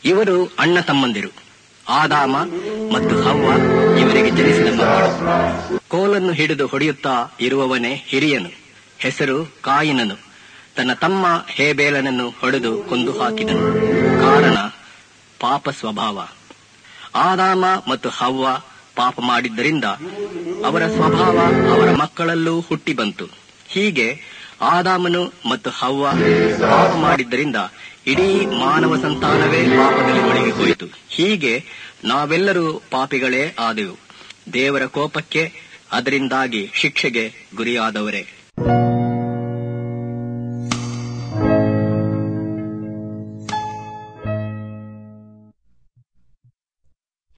ಇವರು ಅಣ್ಣ ತಮ್ಮಂದಿರು ಆದಾಮ ಮತ್ತು ಹವ್ವ ಇವರಿಗೆ ಜನಿಸಿದ ಮಕ್ಕಳು ಕೋಲನ್ನು ಹಿಡಿದು ಹೊಡೆಯುತ್ತಾ ಇರುವವನೇ ಹಿರಿಯನು ಹೆಸರು ಕಾಯಿನನು ತನ್ನ ತಮ್ಮ ಹೇಬೇಲನನ್ನು ಹೊಡೆದು ಕೊಂದು ಹಾಕಿದನು ಕಾರಣ ಪಾಪ ಸ್ವಭಾವ ಆದಾಮ ಮತ್ತು ಹವ್ವ ಪಾಪ ಮಾಡಿದ್ದರಿಂದ ಅವರ ಸ್ವಭಾವ ಅವರ ಮಕ್ಕಳಲ್ಲೂ ಹುಟ್ಟಿ ಬಂತು ಹೀಗೆ ಆದಾಮನು ಮತ್ತು ಹವ್ವ ಪಾಪ ಮಾಡಿದ್ದರಿಂದ ಇಡೀ ಮಾನವ ಸಂತಾನವೇ ಪಾಪದಲ್ಲಿ ಮುಳುಗಿ ಹೋಯಿತು ಹೀಗೆ ನಾವೆಲ್ಲರೂ ಪಾಪಿಗಳೇ ಆದೆವು ದೇವರ ಕೋಪಕ್ಕೆ ಅದರಿಂದಾಗಿ ಶಿಕ್ಷೆಗೆ ಗುರಿಯಾದವರೇ